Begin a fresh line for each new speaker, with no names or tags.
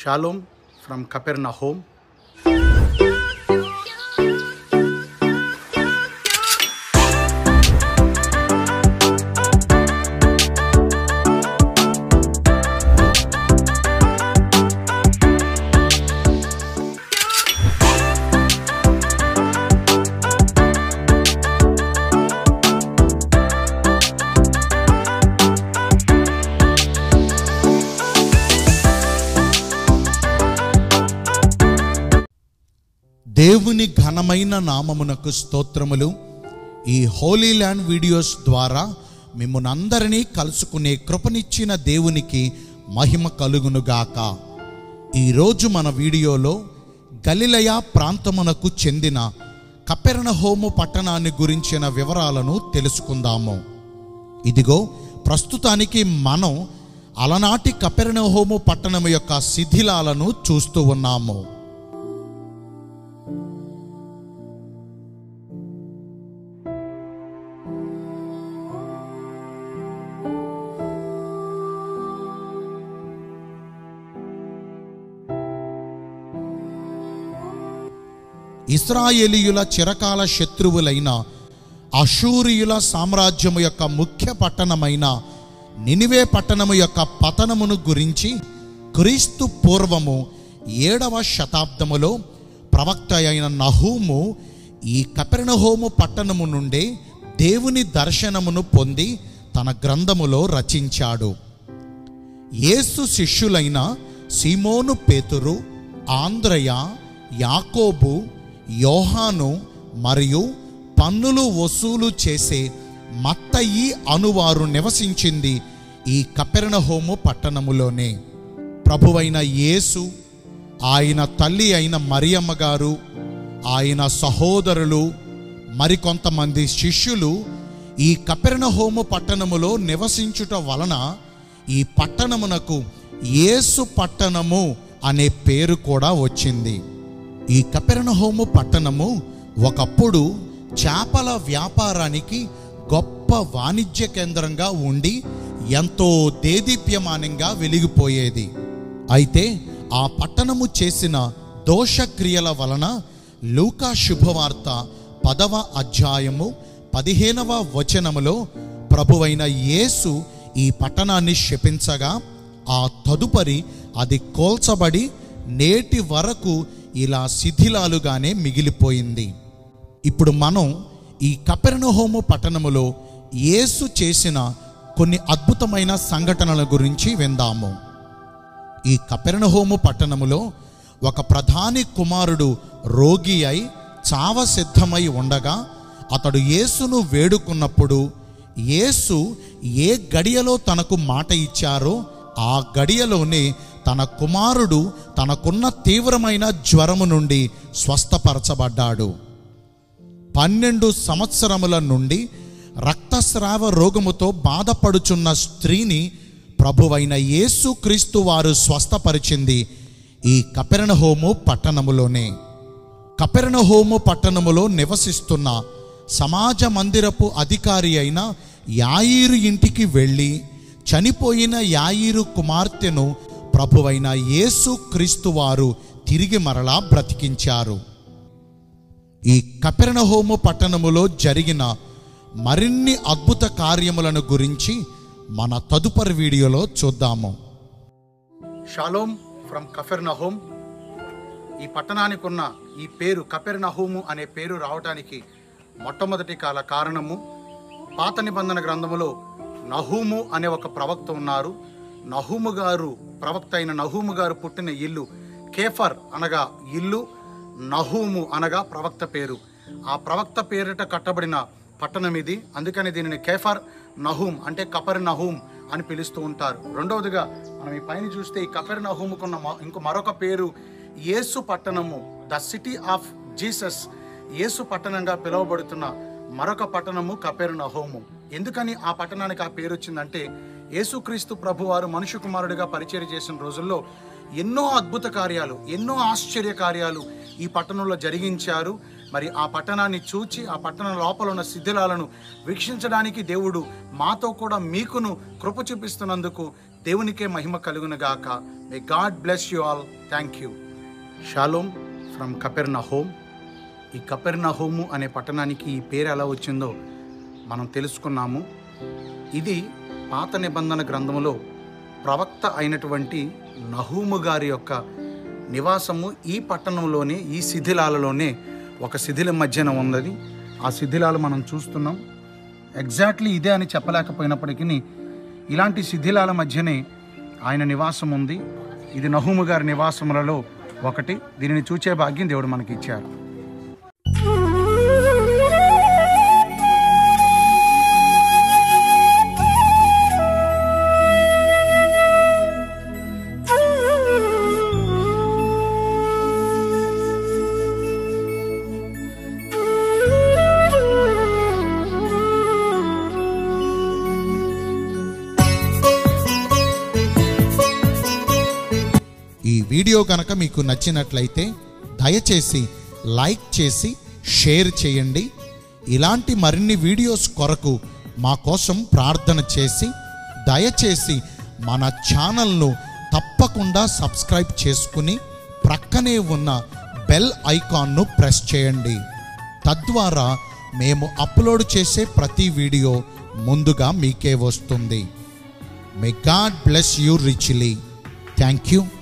Shalom from Capernaum.
దేవుని ఘనమైన నామమునకు స్తోత్రములు ఈ హోలీ ల్యాండ్ వీడియోస్ ద్వారా మిమ్మల్ని అందరినీ కలుసుకునే కృపనిచ్చిన దేవునికి మహిమ కలుగునుగాక ఈరోజు మన వీడియోలో గలిలయ ప్రాంతమునకు చెందిన కపెర్ణహోము పట్టణాన్ని గురించిన వివరాలను తెలుసుకుందాము ఇదిగో ప్రస్తుతానికి మనం అలనాటి కపెర్ణహోము పట్టణం యొక్క శిథిలాలను చూస్తూ ఉన్నాము ఇస్రాయేలీయుల చిరకాల శత్రువులైన అషూరియుల సామ్రాజ్యము యొక్క ముఖ్య పట్టణమైన నినివే పట్టణము యొక్క పతనమును గురించి క్రీస్తు పూర్వము ఏడవ శతాబ్దములో ప్రవక్త అయిన నహూము ఈ కపెర్ణహోము పట్టణము నుండే దేవుని దర్శనమును పొంది తన గ్రంథములో రచించాడు యేసు శిష్యులైన సీమోను పేతురు ఆంధ్రయ యాకోబు యోహాను మరియు పన్నులు వసూలు చేసే మత్తయి అనువారు నివసించింది ఈ కపెర్ణహోము పట్టణములోనే ప్రభువైన యేసు ఆయన తల్లి అయిన మరియమ్మ గారు ఆయన సహోదరులు మరికొంతమంది శిష్యులు ఈ కపెర్ణహోము పట్టణములో నివసించుట వలన ఈ పట్టణమునకు యేసు పట్టణము అనే పేరు కూడా వచ్చింది ఈ కపెర్ణహోము పట్టణము ఒకప్పుడు చేపల వ్యాపారానికి గొప్ప వాణిజ్య కేంద్రంగా ఉండి ఎంతో దేదీప్యమానంగా వెలిగిపోయేది అయితే ఆ పట్టణము చేసిన దోషక్రియల వలన లూకా శుభవార్త పదవ అధ్యాయము పదిహేనవ వచనములో ప్రభువైన యేసు ఈ పట్టణాన్ని శపించగా ఆ తదుపరి అది కోల్చబడి నేటి వరకు ఇలా శిథిలాలుగానే మిగిలిపోయింది ఇప్పుడు మనం ఈ కపెర్ణహోము పట్టణములో యేసు చేసిన కొన్ని అద్భుతమైన సంఘటనల గురించి విందాము ఈ కపెర్ణహోము పట్టణములో ఒక ప్రధాని కుమారుడు రోగి అయి చావ సిద్ధమై ఉండగా అతడు యేసును వేడుకున్నప్పుడు యేసు ఏ గడియలో తనకు మాట ఇచ్చారో ఆ గడియలోనే తన కుమారుడు తనకున్న తీవ్రమైన జ్వరము నుండి స్వస్థపరచబడ్డాడు పన్నెండు సంవత్సరముల నుండి రక్తస్రావ రోగముతో బాధపడుచున్న స్త్రీని ప్రభువైన యేసుక్రీస్తు వారు స్వస్థపరిచింది ఈ కపెర్ణహోము పట్టణములోనే కపెర్ణహోము పట్టణములో నివసిస్తున్న సమాజ మందిరపు అధికారి అయిన యాయిరు ఇంటికి వెళ్ళి చనిపోయిన యాయిరు కుమార్తెను ప్రభువైన యేసు క్రీస్తు వారు తిరిగి మరలా బ్రతికించారు ఈ కపెర్ణహోము పట్టణములో జరిగిన మరిన్ని అద్భుత కార్యములను గురించి మన తదుపరి వీడియోలో చూద్దాము
షాలోమ్ ఫ్రమ్ కఫెర్నహోమ్ ఈ పట్టణానికి ఉన్న ఈ పేరు కపెర్నహోము అనే పేరు రావడానికి మొట్టమొదటి కాల కారణము పాత నిబంధన గ్రంథములో నహూము అనే ఒక ప్రవక్త ఉన్నారు నహూము గారు ప్రవక్త అయిన నహూము గారు పుట్టిన ఇల్లు కేఫర్ అనగా ఇల్లు నహూము అనగా ప్రవక్త పేరు ఆ ప్రవక్త పేరిట కట్టబడిన పట్టణం ఇది అందుకని దీనిని కేఫర్ నహూమ్ అంటే కపర్ నహూమ్ అని పిలుస్తూ ఉంటారు రెండవదిగా మనం ఈ పైన చూస్తే ఈ కపెర్ నహూముకున్న మ- ఇంకో మరొక పేరు యేసు పట్టణము ద సిటీ ఆఫ్ జీసస్ యేసు పట్టణంగా పిలువబడుతున్న మరొక పట్టణము కపెర్ నహోము ఎందుకని ఆ పట్టణానికి ఆ పేరు వచ్చిందంటే యేసుక్రీస్తు ప్రభువారు మనుష్య కుమారుడిగా పరిచయం చేసిన రోజుల్లో ఎన్నో అద్భుత కార్యాలు ఎన్నో ఆశ్చర్య కార్యాలు ఈ పట్టణంలో జరిగించారు మరి ఆ పట్టణాన్ని చూచి ఆ పట్టణం లోపల ఉన్న శిథిలాలను వీక్షించడానికి దేవుడు మాతో కూడా మీకును కృప చూపిస్తున్నందుకు దేవునికే మహిమ కలుగును గాక may God bless you all thank you shalom from Capernaum ఈ కపెర్న హోము అనే పట్టణానికి ఈ పేరు ఎలా వచ్చిందో మనం తెలుసుకున్నాము ఇది పాత నిబంధన గ్రంథములో ప్రవక్త అయినటువంటి నహూము గారి యొక్క నివాసము ఈ పట్టణంలోనే ఈ శిథిలాలలోనే ఒక శిథిలం మధ్యన ఉన్నది ఆ శిథిలాలు మనం చూస్తున్నాం ఎగ్జాక్ట్లీ ఇదే అని చెప్పలేకపోయినప్పటికీ ఇలాంటి శిథిలాల మధ్యనే ఆయన నివాసం ఉంది ఇది నహూము గారి నివాసములలో ఒకటి దీనిని చూచే భాగ్యం దేవుడు మనకి ఇచ్చారు
ఈ వీడియో కనుక మీకు నచ్చినట్లయితే దయచేసి లైక్ చేసి షేర్ చేయండి ఇలాంటి మరిన్ని వీడియోస్ కొరకు మా కోసం ప్రార్థన చేసి దయచేసి మన ఛానల్ను తప్పకుండా సబ్స్క్రైబ్ చేసుకుని ప్రక్కనే ఉన్న బెల్ ఐకాన్ను ప్రెస్ చేయండి తద్వారా మేము అప్లోడ్ చేసే ప్రతి వీడియో ముందుగా మీకే వస్తుంది may God bless you richly thank you